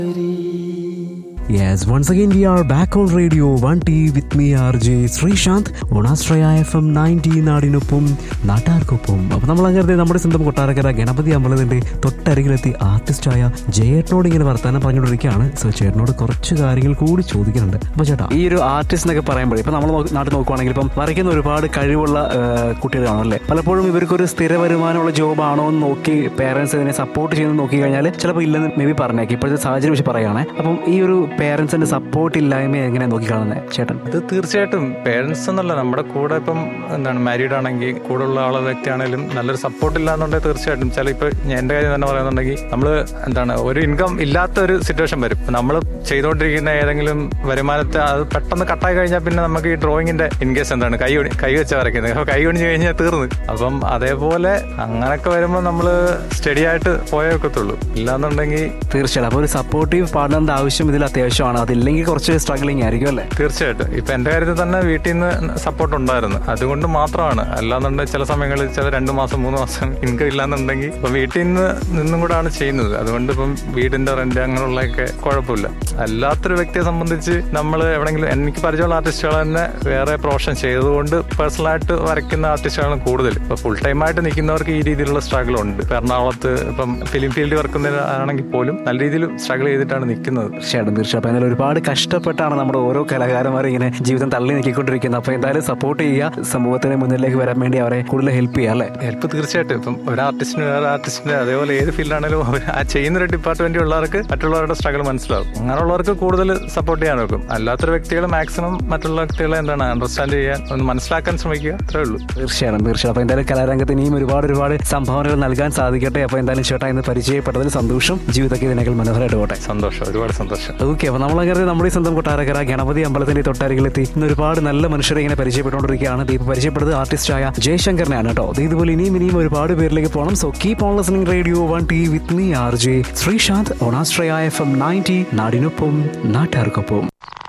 Yes, once again we are back on radio 1T with me RJ Sreesanth ഓണാശ്രയ F M ninety നാടിനൊപ്പം നാട്ടാർക്കൊപ്പം അപ്പൊ നമ്മൾ അങ്ങനെ നമ്മുടെ സ്വന്തം കൊട്ടാരക്കര ഗണപതി അമ്പലത്തിന്റെ തൊട്ടരികിലെത്തി ആർട്ടിസ്റ്റായ ജയേട്ടനോട് ഇങ്ങനെ വർത്താനം പറഞ്ഞുകൊണ്ടിരിക്കുകയാണ് സോ ചേട്ടനോട് കുറച്ച് കാര്യങ്ങൾ കൂടി ചോദിക്കുന്നുണ്ട് അപ്പൊ ചേട്ടാ ഈ ഒരു ആർട്ടിസ്റ്റ് എന്നൊക്കെ പറയുമ്പോൾ ഇപ്പൊ നമ്മൾ നാട്ടിൽ നോക്കുവാണെങ്കിൽ ഇപ്പം വരയ്ക്കുന്ന ഒരുപാട് കഴിവുള്ള കുട്ടികൾ കാണും അല്ലേ പലപ്പോഴും ഇവർക്കൊരു സ്ഥിര വരുമാനമുള്ള ജോബ് ആണോ എന്ന് നോക്കി പേരൻസ് ഇതിനെ സപ്പോർട്ട് ചെയ്യുന്നത് നോക്കി കഴിഞ്ഞാൽ ചിലപ്പോൾ ഇല്ലെന്ന് മേ ബി പറഞ്ഞേക്കും ഇപ്പോഴത്തെ സാഹചര്യം വെച്ച് പറയുകയാണ് അപ്പം ഈ ഒരു പേരൻസിന്റെ സപ്പോർട്ട് ഇല്ലായ്മ എങ്ങനെ നോക്കി കാണുന്നത് ചേട്ടൻ ഇത് തീർച്ചയായിട്ടും പേരൻസ് എന്നല്ല നമ്മുടെ കൂടെ ഇപ്പം എന്താണ് മാരീഡ് ആണെങ്കിൽ കൂടെ ഉള്ള ആളെ വ്യക്തിയാണെങ്കിലും നല്ലൊരു സപ്പോർട്ട് ഇല്ലാന്നുണ്ടെങ്കിൽ തീർച്ചയായിട്ടും ചില ഇപ്പൊ ഞാൻ എന്റെ കാര്യം തന്നെ പറയുന്നുണ്ടെങ്കിൽ നമ്മൾ എന്താണ് ഒരു ഇൻകം ഇല്ലാത്ത ഒരു സിറ്റുവേഷൻ വരും നമ്മൾ ചെയ്തുകൊണ്ടിരിക്കുന്ന ഏതെങ്കിലും വരുമാനത്തെ അത് പെട്ടെന്ന് കട്ടായി കഴിഞ്ഞാൽ പിന്നെ നമുക്ക് ഈ ഡ്രോയിങ്ങിന്റെ ഇൻകേസ് എന്താണ് കൈ ഒടി- കൈ വെച്ച് വരയ്ക്കുന്നത് അപ്പൊ കൈ ഒടിഞ്ഞു കഴിഞ്ഞാൽ തീർന്നു അപ്പം അതേപോലെ അങ്ങനൊക്കെ വരുമ്പോൾ നമ്മൾ സ്റ്റഡി ആയിട്ട് പോയേ ഒക്കത്തുള്ളൂ ഇല്ലാന്നുണ്ടെങ്കിൽ തീർച്ചയായിട്ടും അപ്പോൾ ഒരു സപ്പോർട്ടീവ് പാർട്ണറിന്റെ ആവശ്യം ഇതിൽ അത്യാവശ്യമാണ് അതില്ലെങ്കിൽ കുറച്ച് സ്ട്രഗ്ലിംഗ് ആയിരിക്കും അല്ലേ തീർച്ചയായിട്ടും ഇപ്പൊ എന്റെ കാര്യത്തിൽ തന്നെ വീട്ടിൽ നിന്ന് സപ്പോർട്ട് ഉണ്ടായിരുന്നു അതുകൊണ്ട് മാത്രമാണ് അല്ലാന്നുണ്ടെങ്കിൽ ചില സമയങ്ങളിൽ ചില രണ്ടു മാസം മൂന്ന് മാസം ഇൻകം ഇല്ലാന്നുണ്ടെങ്കിൽ ഇപ്പൊ വീട്ടിൽ നിന്ന് നിന്നും കൂടാണ് ചെയ്യുന്നത് അതുകൊണ്ട് ഇപ്പം വീടിന്റെ റെന്റ് അങ്ങനെയുള്ളതൊക്കെ കുഴപ്പമില്ല അല്ലാത്തൊരു വ്യക്തിയെ സംബന്ധിച്ച് നമ്മൾ എവിടെങ്കിലും എനിക്ക് പരിചയമുള്ള ആർട്ടിസ്റ്റുകൾ തന്നെ വേറെ പ്രൊഫഷൻ ചെയ്തുകൊണ്ട് പേഴ്സണലായിട്ട് വരയ്ക്കുന്ന ആർട്ടിസ്റ്റുകളാണ് കൂടുതൽ ഇപ്പൊ ഫുൾ ടൈം ആയിട്ട് നിൽക്കുന്നവർക്ക് ഈ രീതിയിലുള്ള സ്ട്രഗിൾ ഉണ്ട് ഇപ്പൊ എറണാകുളത്ത് ഇപ്പം ഫിലിം ഫീൽഡ് വർക്കുന്നവരാണെങ്കിൽ പോലും നല്ല രീതിയിൽ സ്ട്രഗിൾ ചെയ്തിട്ടാണ് നിൽക്കുന്നത് തീർച്ചയായിട്ടും തീർച്ചയായിട്ടും അപ്പോൾ എന്തായാലും ഒരുപാട് കഷ്ടപ്പെട്ടാണ് നമ്മുടെ ഓരോ കലാകാരന്മാരും ഇങ്ങനെ ജീവിതം തള്ളി നീക്കിക്കൊണ്ടിരിക്കുന്നത് അപ്പോൾ എന്തായാലും സപ്പോർട്ട് ചെയ്യുക സമൂഹത്തിന് മുന്നിലേക്ക് വരാൻ വേണ്ടി അവരെ കൂടുതൽ ഹെൽപ്പ് ചെയ്യുക അല്ലേ ഹെൽപ്പ് തീർച്ചയായിട്ടും ഇപ്പം ഒരു ആർട്ടിസ്റ്റിന് വേറെ ആർട്ടിസ്റ്റിന് അതേപോലെ ഏത് ഫീൽഡാണെങ്കിലും അവർ ആ ചെയ്യുന്ന ഒരു ഡിപ്പാർട്ട്മെന്റ് ഉള്ളവർക്ക് മറ്റുള്ളവരുടെ സ്ട്രഗിൾ മനസ്സിലാവും അങ്ങനെയുള്ളവർക്ക് കൂടുതൽ സപ്പോർട്ട് ചെയ്യാൻ നോക്കും അല്ലാത്തൊരു വ്യക്തികൾ മാക്സിമം മറ്റുള്ള വ്യക്തികളെ എന്താണ് അണ്ടർസ്റ്റാൻഡ് ചെയ്യാൻ ഒന്ന് മനസ്സിലാക്കാൻ ശ്രമിക്കുക അത്രേ ഉള്ളൂ തീർച്ചയായും തീർച്ചയായും അപ്പോൾ എന്തായാലും കലാരംഗത്ത് ഇനിയും ഒരുപാട് ഒരുപാട് സംഭാവനകൾ നൽകാൻ സാധിക്കട്ടെ അപ്പോൾ എന്തായാലും ചേട്ടാ ഇന്ന് പരിചയപ്പെട്ടതിൽ സന്തോഷം ജീവിതത്തിൽ ഇതിനേക്കാൾ മനോഹരമായിട്ട് പോട്ടെ സന്തോഷം ഒരുപാട് സന്തോഷം ഓക്കെ അപ്പോൾ നമ്മളങ്ങനെ നമ്മുടെ ഈ സ്വന്തം കൊട്ടാരക്കര ഗണപതി അമ്പലത്തിന്റെ തൊട്ടരികിലെത്തി ഇന്ന് ഒരുപാട് നല്ല മനുഷ്യരെ ഇങ്ങനെ പരിചയപ്പെട്ടുകൊണ്ടിരിക്കുകയാണ് ദീപ് പരിചയപ്പെടുന്നത് ആർട്ടിസ്റ്റായ ജയശങ്കറിനെയാണ് കേട്ടോ ദേ ഇതുപോലെ ഇനിയും ഇനിയും ഒരുപാട് പേരിലേക്ക് പോകണം so keep on listening radio one T with me R J Sreesanth ഓണാസ്ട്രയ എഫ് എം നയൻറ്റി നാടിനൊപ്പം നാട്ടുകാർക്കൊപ്പം